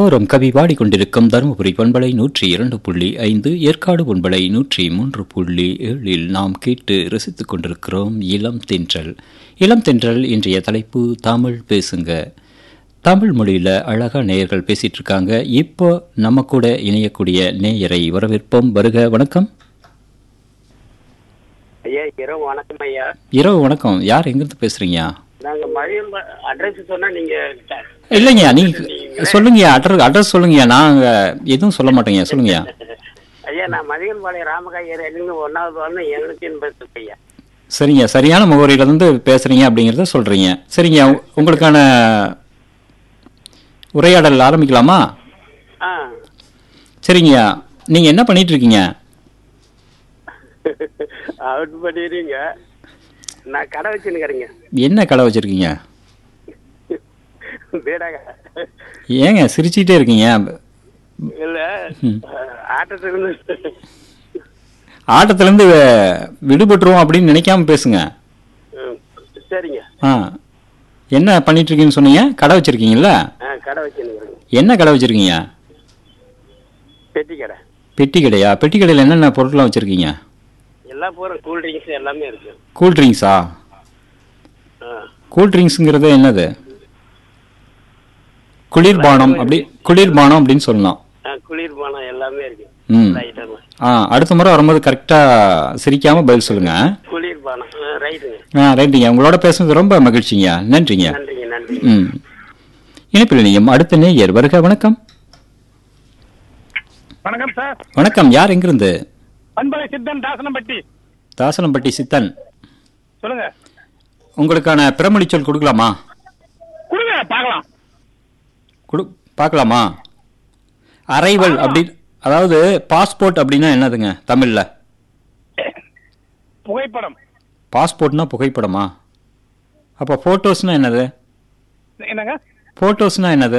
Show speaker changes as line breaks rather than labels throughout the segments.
எப்போரும் கவி பாடிக்கொண்டிருக்கும் தருமபுரி பண்பலை நூற்றி இரண்டு புள்ளி ஐந்து ஏற்காடு பண்பலை நூற்றி மூன்று புள்ளி ஏழில் நாம் கேட்டு ரசித்துக் கொண்டிருக்கிறோம் இளம் தென்றல் இளம் தென்றல் இன்றைய தலைப்பு தமிழ் பேசுங்க தமிழ் மொழியில் அழகா நேயர்கள் பேசிட்டு இருக்காங்க இப்போ நம்ம கூட இணையக்கூடிய நேயரை வரவேற்போம் வருக வணக்கம்
ஐயா இரவு வணக்கம் ஐயா
இரவு வணக்கம் யார் எங்கிருந்து பேசுறீங்க
நாங்க மதியம் அட்ரஸ் சொன்னா நீங்க
இல்லைங்க நீங்க சொல்லுங்க அட்ரஸ் அட்ரஸ் சொல்லுங்க நாங்க எதுவும் சொல்ல மாட்டேங்க சொல்லுங்க
ஐயா நான் மதியன்பாளையம் ராமகாயர் இருந்து ஒன்னாவது வரணும் எங்களுக்கு பேசுறேன் ஐயா
சரிங்க சரியான முகவரியில இருந்து பேசுறீங்க அப்படிங்கறத சொல்றீங்க சரிங்க உ- உங்களுக்கான உரையாடல் ஆரம்பிக்கலாமா
ஆ
சரிங்க நீங்க என்ன பண்ணிட்டு இருக்கீங்க
அவுட் பண்ணிடுறீங்க நான் கடை வச்சுன்னுக்கிறேங்க
என்ன கடை வச்சிருக்கீங்க
வீடாக
ஏங்க சிரிச்சுக்கிட்டே இருக்கீங்க
இல்ல ஆட்டத்துல இருந்து
ஆட்டத்துல இருந்து வி- விடுபட்டுருவோம் அப்படின்னு நினைக்காம பேசுங்க
ம், சரிங்க
ஆ என்ன பண்ணிட்டு இருக்கீங்கன்னு சொன்னீங்க கடை வச்சிருக்கீங்கல்ல
ஆ கடை வச்சுன்னுக்கிறேங்க
என்ன கடை வச்சிருக்கீங்க
பெட்டி கடை
பெட்டி கடையா பெட்டி கடையில் என்னென்ன பொருட்கள்லாம் வச்சிருக்கீங்க
எல்லா பூரா கூல் ட்ரிங்க்ஸ் எல்லாமே இருக்கு
கூல் ட்ரிங்க்ஸா
ஆ
கூல் ட்ரிங்க்ஸுங்கிறது என்னது குளிர்பானம் அப்படி குளிர்பானம் அப்படின்னு சொல்லலாம்
ஆ, குளிர்பானம் எல்லாமே இருக்கு
ம்
எல்லா ஐட்டமும்
ஆ அடுத்த முறை வரும்போது கரெக்டாக சிரிக்காம பதில் சொல்லுங்க
குளிர்பானம் ஆ, ரைட்டுங்க
ஆ ரைட்டுங்க உங்களோட பேசுனது ரொம்ப மகிழ்ச்சிங்க நன்றிங்க
நன்றிங்க நன்றி
ம் இணைப்பில் நீங்க அடுத்த நேயர் வருக வணக்கம்
வணக்கம் சார்
வணக்கம் யார் எங்கிருந்து
பண்பலை சித்தன் தாசனம்பட்டி
தாசனம்பட்டி சித்தன்
சொல்லுங்க
உங்களுக்கான பிறமொழி சொல் கொடுக்கலாமா
கொடுங்க பார்க்கலாம்
கொடு பார்க்கலாமா அரைவல் அப்படி அதாவது பாஸ்போர்ட் அப்படின்னா என்னதுங்க தமிழ்ல
புகைப்படம்
பாஸ்போர்ட்னா புகைப்படமா அப்போ ஃபோட்டோஸ்னா என்னது
என்னங்க
ஃபோட்டோஸ்னா என்னது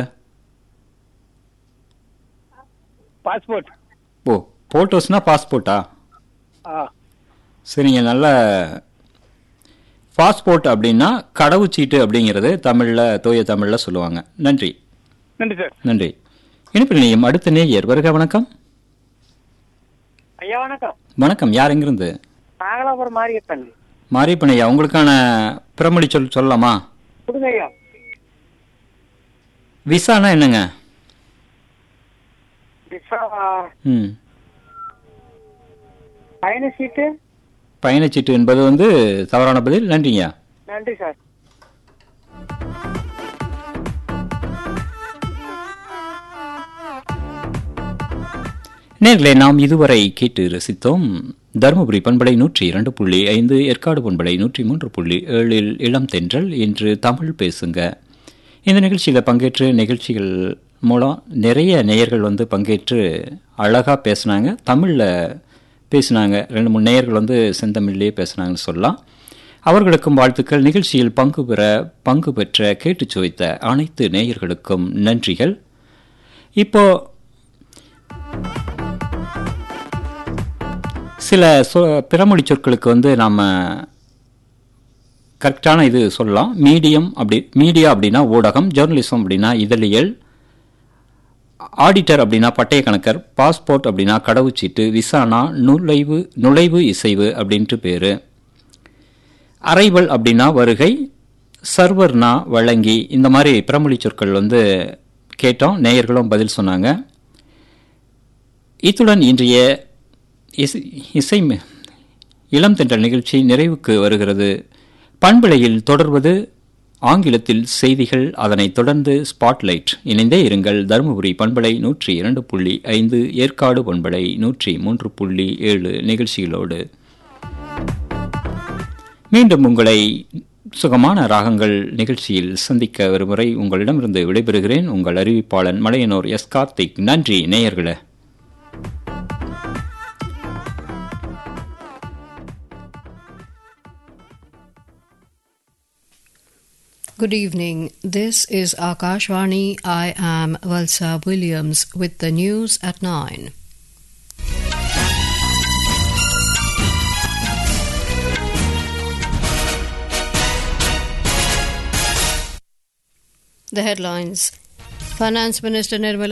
பாஸ்போர்ட்
ஓ ஃபோட்டோஸ்னா பாஸ்போர்ட்டா
ஆ
சரிங்க நல்ல பாஸ்போர்ட் அப்படின்னா கடவுச்சீட்டு அப்படிங்கிறது தமிழில் தூய தமிழில் சொல்லுவாங்க நன்றி
நன்றி சார்
நன்றி இனிப்பில் நீயும் அடுத்த நேயர் வருக வணக்கம்
ஐயா வணக்கம்
வணக்கம் யார் எங்கிருந்து
நாகலாபுரம் மாரியப்பன்
மாரியப்பனையா உங்களுக்கான பிறமொழி சொல் சொல்லலாமா
கொடுங்க ஐயா
விசானா என்னங்க
விசா
ம்
பயண சீட்டு
பயணச்சீட்டு என்பது வந்து தவறான பதில் நன்றிங்க
நன்றி சார்
நேர்களே நாம் இதுவரை கேட்டு ரசித்தோம் தருமபுரி பண்பலை நூற்றி இரண்டு புள்ளி ஐந்து ஏற்காடு பண்பலை நூற்றி மூன்று புள்ளி ஏழில் இளம் தென்றல் என்று தமிழ் பேசுங்க இந்த நிகழ்ச்சியில் பங்கேற்று நிகழ்ச்சிகள் மூலம் நிறைய நேயர்கள் வந்து பங்கேற்று அழகாக பேசுனாங்க தமிழில் பேசினாங்க ரெண்டு மூணு நேயர்கள் வந்து செந்தமிழ்லேயே பேசுனாங்கன்னு சொல்லலாம் அவர்களுக்கும் வாழ்த்துக்கள் நிகழ்ச்சியில் பங்கு பெற பங்கு பெற்ற கேட்டுச் சுவைத்த அனைத்து நேயர்களுக்கும் நன்றிகள் இப்போ சில சொ பிறமொழி சொற்களுக்கு வந்து நாம் கரெக்டான இது சொல்லலாம் மீடியம் அப்படி மீடியா அப்படின்னா ஊடகம் ஜேர்னலிசம் அப்படின்னா இதழியல் ஆடிட்டர் அப்படின்னா பட்டய கணக்கர் பாஸ்போர்ட் அப்படின்னா கடவுச்சீட்டு விசானா நுழைவு நுழைவு இசைவு அப்படின்ட்டு பேர் அரைவல் அப்படின்னா வருகை சர்வர்னா வழங்கி இந்த மாதிரி பிறமொழி சொற்கள் வந்து கேட்டோம் நேயர்களும் பதில் சொன்னாங்க இத்துடன் இன்றைய இசை இசை மி- இளம் தென்றல் நிகழ்ச்சி நிறைவுக்கு வருகிறது பண்பலையில் தொடர்வது ஆங்கிலத்தில் செய்திகள் அதனைத் தொடர்ந்து ஸ்பாட்லைட் இணைந்தே இருங்கள் தருமபுரி பண்பலை நூற்றி இரண்டு புள்ளி ஐந்து ஏற்காடு பண்பலை நூற்றி மூன்று புள்ளி ஏழு நிகழ்ச்சிகளோடு மீண்டும் உங்களை சுகமான ராகங்கள் நிகழ்ச்சியில் சந்திக்க ஒருமுறை உங்களிடமிருந்து விடைபெறுகிறேன் உங்கள் அறிவிப்பாளன் மலையனூர் எஸ் கார்த்திக் நன்றி நேயர்களே
Good evening. This is Akashvani. I am Valsa Williams with the news at 9. The headlines Finance Minister Nirmala